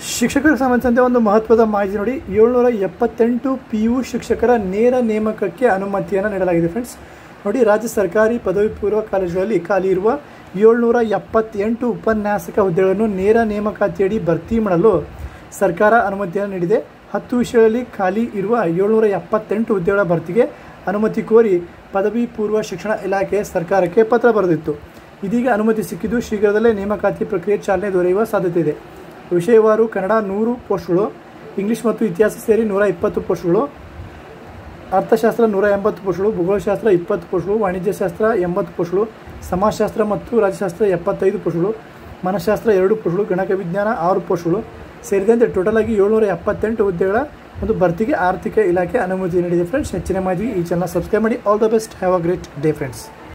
ಶಿಕ್ಷಕರಿಗೆ ಸಂಬಂಧಿಸಿದಂತೆ ಒಂದು ಮಹತ್ವದ ಮಾಹಿತಿ ನೋಡಿ ಏಳ್ನೂರ ಎಪ್ಪತ್ತೆಂಟು ಪಿ ಯು ಶಿಕ್ಷಕರ ನೇರ ನೇಮಕಕ್ಕೆ ಅನುಮತಿಯನ್ನು ನೀಡಲಾಗಿದೆ ಫ್ರೆಂಡ್ಸ್ ನೋಡಿ ರಾಜ್ಯ ಸರ್ಕಾರಿ ಪದವಿ ಪೂರ್ವ ಕಾಲೇಜುಗಳಲ್ಲಿ ಖಾಲಿ ಇರುವ ಏಳ್ನೂರ ಎಪ್ಪತ್ತೆಂಟು ಉಪನ್ಯಾಸಕ ಹುದ್ದೆಗಳನ್ನು ನೇರ ನೇಮಕಾತಿಯಡಿ ಭರ್ತಿ ಮಾಡಲು ಸರ್ಕಾರ ಅನುಮತಿಯನ್ನು ನೀಡಿದೆ ಹತ್ತು ವಿಷಯಗಳಲ್ಲಿ ಖಾಲಿ ಇರುವ ಏಳ್ನೂರ ಎಪ್ಪತ್ತೆಂಟು ಹುದ್ದೆಗಳ ಭರ್ತಿಗೆ ಅನುಮತಿ ಕೋರಿ ಪದವಿ ಪೂರ್ವ ಶಿಕ್ಷಣ ಇಲಾಖೆ ಸರ್ಕಾರಕ್ಕೆ ಪತ್ರ ಬರೆದಿತ್ತು ಇದೀಗ ಅನುಮತಿ ಸಿಕ್ಕಿದ್ದು ಶೀಘ್ರದಲ್ಲೇ ನೇಮಕಾತಿ ಪ್ರಕ್ರಿಯೆ ಚಾಲನೆ ದೊರೆಯುವ ಸಾಧ್ಯತೆ ಇದೆ ವಿಷಯವಾರು ಕನ್ನಡ ನೂರು ಪೋಸ್ಟ್ಗಳು ಇಂಗ್ಲೀಷ್ ಮತ್ತು ಇತಿಹಾಸ ಸೇರಿ ನೂರ ಇಪ್ಪತ್ತು ಪೋಸ್ಟ್ಗಳು ಅರ್ಥಶಾಸ್ತ್ರ ನೂರ ಎಂಬತ್ತು ಪೋಸ್ಟ್ಗಳು ಭೂಗೋಳಶಾಸ್ತ್ರ ಇಪ್ಪತ್ತು ಪೋಸ್ಟ್ಗಳು ವಾಣಿಜ್ಯಶಾಸ್ತ್ರ ಎಂಬತ್ತು ಪೋಸ್ಟ್ಗಳು ಸಮಾಜಶಾಸ್ತ್ರ ಮತ್ತು ರಾಜ್ಯಶಾಸ್ತ್ರ ಎಪ್ಪತ್ತೈದು ಪೋಸ್ಟ್ಗಳು ಮನಃಶಾಸ್ತ್ರ ಎರಡು ಪೋಸ್ಟ್ಗಳು ಗಣಕ ವಿಜ್ಞಾನ ಆರು ಪೋಸ್ಟ್ಗಳು ಸೇರಿದಂತೆ ಟೋಟಲ್ ಆಗಿ ಏಳ್ನೂರ ಎಪ್ಪತ್ತೆಂಟು ಹುದ್ದೆಗಳ ಒಂದು ಭರ್ತಿಗೆ ಆರ್ಥಿಕ ಇಲಾಖೆ ಅನುಮತಿ ನೀಡಿದೆ ಫ್ರೆಂಡ್ಸ್ ಹೆಚ್ಚಿನ ಮಾಹಿತಿ ಈ ಚಾನಲ್ ಸಬ್ಸ್ಕ್ರೈಬ್ ಮಾಡಿ all the best have a great day friends